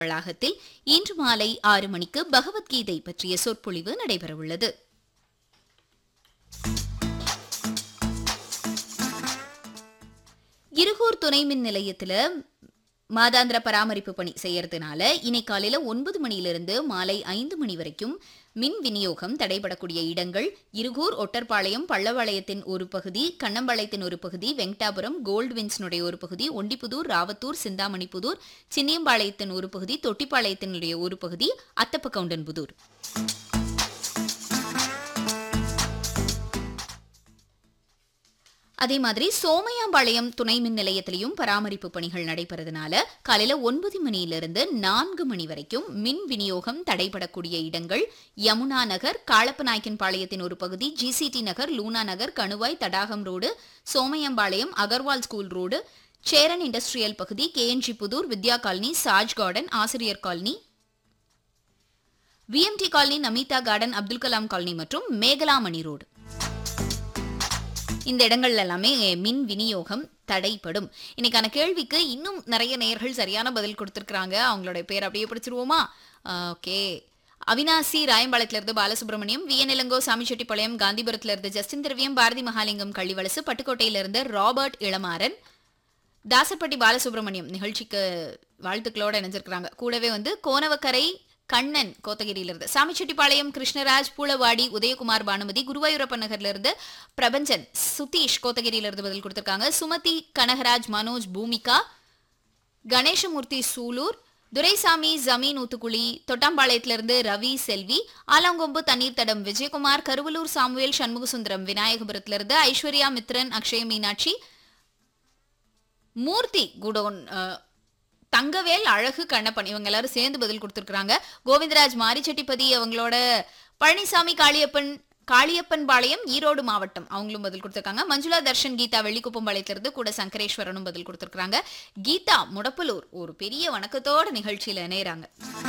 வளாகத்தில் இன்று மாலை ஆறு மணிக்கு பகவத்கீதை பற்றிய சொற்பொழிவு நடைபெறவுள்ளது இருகூர் துணை மின் நிலையத்துல மாதாந்திர பராமரிப்பு பணி செய்யறதுனால இன்னைக்கு காலையில ஒன்பது மணியிலிருந்து மாலை ஐந்து மணி வரைக்கும் மின் விநியோகம் தடைபடக்கூடிய இடங்கள் இருகூர் ஒட்டர்பாளையம் பள்ளவாளையத்தின் ஒரு பகுதி கண்ணம்பாளையத்தின் ஒரு பகுதி வெங்கடாபுரம் கோல்டு வின்ஸ்னுடைய ஒரு பகுதி ஒண்டிப்புதூர் ராவத்தூர் சிந்தாமணிப்புதூர் சின்னியம்பாளையத்தின் ஒரு பகுதி தொட்டிப்பாளையத்தினுடைய ஒரு பகுதி அத்தப்ப கவுண்டன்புதூர் அதே மாதிரி சோமையாம்பாளையம் துணை மின் நிலையத்திலையும் பராமரிப்பு பணிகள் நடைபெறதுனால காலையில ஒன்பது மணியிலிருந்து நான்கு மணி வரைக்கும் மின் விநியோகம் தடைபடக்கூடிய இடங்கள் யமுனா நகர் காளப்பநாயக்கன் பாளையத்தின் ஒரு பகுதி GCT Nagar Luna Nagar Kanuvai Thadagam road Somayampalayam Agarwal school road Cheran industrial பகுதி KNG Pudur Vidya colony Saj garden ஆசிரியர் colony VMT colony Namitha garden Abdul Kalam colony மற்றும் மேகலாமணி ரோடு இந்த இடங்கள்ல எல்லாமே மின் விநியோகம் தடைப்படும் இன்னைக்கான கேள்விக்கு இன்னும் நிறைய நேயர்கள் சரியான பதில் கொடுத்துருக்காங்க அவங்களுடைய பேர் அப்படியே படிச்சிருவோமா ஓகே அவினாசி ராயம்பாளையத்துல இருந்து பாலசுப்ரமணியம் வியநிலங்கோ சாமிச்செட்டிப்பாளையம் காந்திபுரத்துல இருந்து ஜஸ்டின் திரவியம் பாரதி மகாலிங்கம் கள்ளிவலசு பட்டுக்கோட்டையில இருந்து ராபர்ட் இளமாறன் தாசப்பட்டி பாலசுப்ரமணியம் நிகழ்ச்சிக்கு வாழ்த்துக்களோட இணைஞ்சிருக்கிறாங்க கூடவே வந்து கோனவக்கரை கண்ணன் கோத்தகிரியிலிருந்து சாமிச்செட்டிப்பாளையம் கிருஷ்ணராஜ் பூளவாடி உதயகுமார் பானுமதி குருவாயூரப்பன் நகர்ல இருந்து பிரபஞ்சன் சுதீஷ் கோத்தகிரியிலிருந்து பதில் கொடுத்திருக்காங்க சுமதி கனகராஜ் மனோஜ் பூமிகா கணேசமூர்த்தி சூலூர் துரைசாமி ஜமீன் ஊத்துக்குழி தொட்டாம்பாளையத்திலிருந்து ரவி செல்வி ஆலங்கொம்பு தண்ணீர் தடம் விஜயகுமார் கருவலூர் சாமுவேல் சண்முகசுந்தரம் விநாயகபுரத்திலிருந்து ஐஸ்வர்யா மித்ரன் அக்ஷய மீனாட்சி மூர்த்தி குடோன் அஹ், தங்கவேல் அழகு கண்ணப்பன் இவங்க எல்லாரும் சேர்ந்து பதில் கொடுத்துருக்காங்க கோவிந்தராஜ் மாரிச்செட்டிப்பதி அவங்களோட பழனிசாமி காளியப்பன் காளியப்பன் பாளையம் ஈரோடு மாவட்டம் அவங்களும் பதில் கொடுத்துருக்காங்க மஞ்சுளா தர்ஷன் கீதா வெள்ளிக்குப்பம் பாளையத்திலிருந்து கூட சங்கரேஸ்வரனும் பதில் கொடுத்துருக்காங்க கீதா முடப்பலூர் ஒரு பெரிய வணக்கத்தோட நிகழ்ச்சியில இணையறாங்க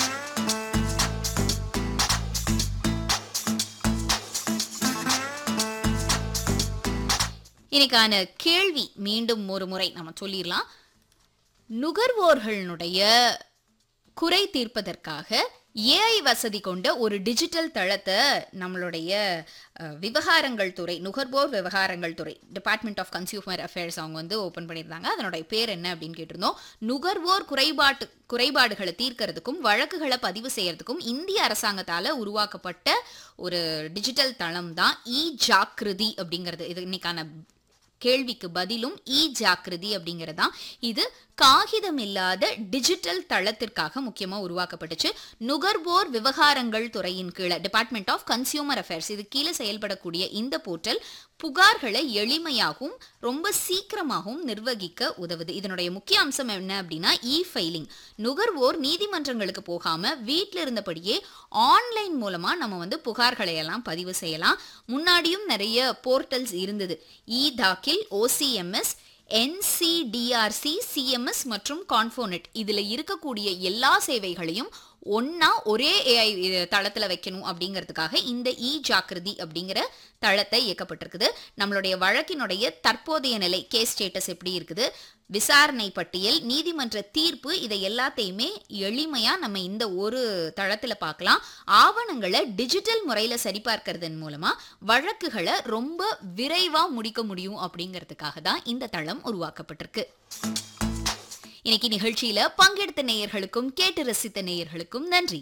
இன்னைக்கான கேள்வி மீண்டும் ஒரு முறை நம்ம சொல்லிடலாம் நுகர்வோர்களுடைய குறை தீர்ப்பதற்காக ஏஐ வசதி கொண்ட ஒரு டிஜிட்டல் தளத்தை நம்மளுடைய அஹ், விவகாரங்கள் துறை நுகர்வோர் விவகாரங்கள் துறை டிபார்ட்மெண்ட் ஆஃப் கன்சியூமர் அஃபேர்ஸ் அவங்க வந்து ஓப்பன் பண்ணியிருந்தாங்க அதனுடைய பேர் என்ன அப்படின்னு கேட்டிருந்தோம் நுகர்வோர் குறைபாட்டு குறைபாடுகளை தீர்க்கறதுக்கும் வழக்குகளை பதிவு செய்யறதுக்கும் இந்திய அரசாங்கத்தால உருவாக்கப்பட்ட ஒரு டிஜிட்டல் தளம் தான் இ ஜாக்கிருதி அப்படிங்கிறது இது இன்னைக்கான கேள்விக்கு பதிலும் இ ஜாக்கிரதி அப்படிங்கிறதா இது காகிதம் இல்லாத டிஜிட்டல் தளத்திற்காக முக்கியமா உருவாக்கப்பட்டுச்சு நுகர்வோர் விவகாரங்கள் துறையின் கீழே டிபார்ட்மெண்ட் ஆஃப் கன்சியூமர் அஃபேர்ஸ் இது கீழே செயல்படக்கூடிய இந்த போர்ட்டல் புகார்களை எளிமையாகவும் ரொம்ப சீக்கிரமாகவும் நிர்வகிக்க உதவுது இதனுடைய முக்கிய அம்சம் என்ன அப்படின்னா இ ஃபைலிங் நுகர்வோர் நீதிமன்றங்களுக்கு போகாம வீட்டில் இருந்தபடியே ஆன்லைன் மூலமா நம்ம வந்து புகார்களை எல்லாம் பதிவு செய்யலாம் முன்னாடியும் நிறைய போர்ட்டல்ஸ் இருந்தது இ தாக்கில் ஓசிஎம்எஸ் என்சிடிஆர்சி சிஎம்எஸ் மற்றும் கான்ஃபோனெட் இதுல இருக்கக்கூடிய எல்லா சேவைகளையும் ஒண்ணா ஒரே ஏஐ தளத்துல வைக்கணும் அப்படிங்கிறதுக்காக இந்த இ ஜாக்கிரதி அப்படிங்கிற தளத்தை இயக்கப்பட்டிருக்குது நம்மளுடைய வழக்கினுடைய தற்போதைய நிலை கேஸ் ஸ்டேட்டஸ் எப்படி இருக்குது விசாரணை பட்டியல் நீதிமன்ற தீர்ப்பு இதை எல்லாத்தையுமே எளிமையா நம்ம இந்த ஒரு தளத்துல பார்க்கலாம் ஆவணங்களை டிஜிட்டல் முறையில சரிபார்க்கறதன் மூலமா வழக்குகளை ரொம்ப விரைவா முடிக்க முடியும் அப்படிங்கிறதுக்காக தான் இந்த தளம் உருவாக்கப்பட்டிருக்கு இன்னைக்கு நிகழ்ச்சியில பங்கெடுத்த நேயர்களுக்கும் கேட்டு ரசித்த நேயர்களுக்கும் நன்றி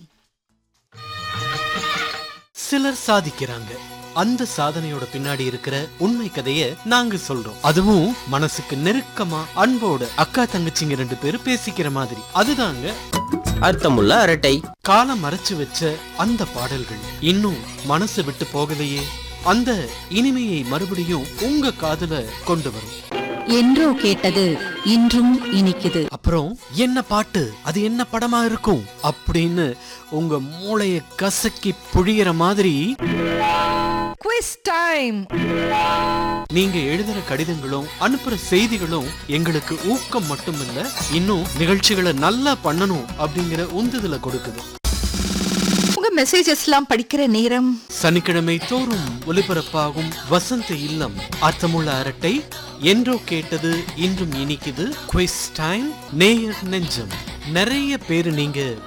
சிலர் சாதிக்கிறாங்க அந்த சாதனையோட பின்னாடி இருக்கிற உண்மை கதைய நாங்க சொல்றோம் அதுவும் மனசுக்கு நெருக்கமா அன்போட அக்கா தங்கச்சிங்க ரெண்டு பேரும் பேசிக்கிற மாதிரி அதுதாங்க அர்த்தமுள்ள அரட்டை காலம் மறைச்சு வச்ச அந்த பாடல்கள் இன்னும் மனசு விட்டு போகலையே அந்த இனிமையை மறுபடியும் உங்க காதுல கொண்டு வரும் என்றோ கேட்டது இன்றும் இனிக்குது அப்புறம் என்ன பாட்டு அது என்ன படமா இருக்கும் அப்படின்னு உங்க மூளைய கசக்கி புழியிற மாதிரி குவிஸ் டைம் நீங்க எழுதுற கடிதங்களும் அனுப்புற செய்திகளும் எங்களுக்கு ஊக்கம் மட்டும் இல்ல இன்னும் நிகழ்ச்சிகளை நல்லா பண்ணணும் அப்படிங்கிற உந்துதலை கொடுக்குது உங்க மெசேஜஸ்லாம் படிக்கிற நேரம் சனிக்கிழமை தோறும் ஒலிபரப்பாகும் வசந்த இல்லம் அர்த்தமுள்ள அரட்டை என்றோ கேட்டது இன்றும் இனிக்குது குவிஸ் டைம் நேயர் நெஞ்சம் நிறைய பேரு நீங்க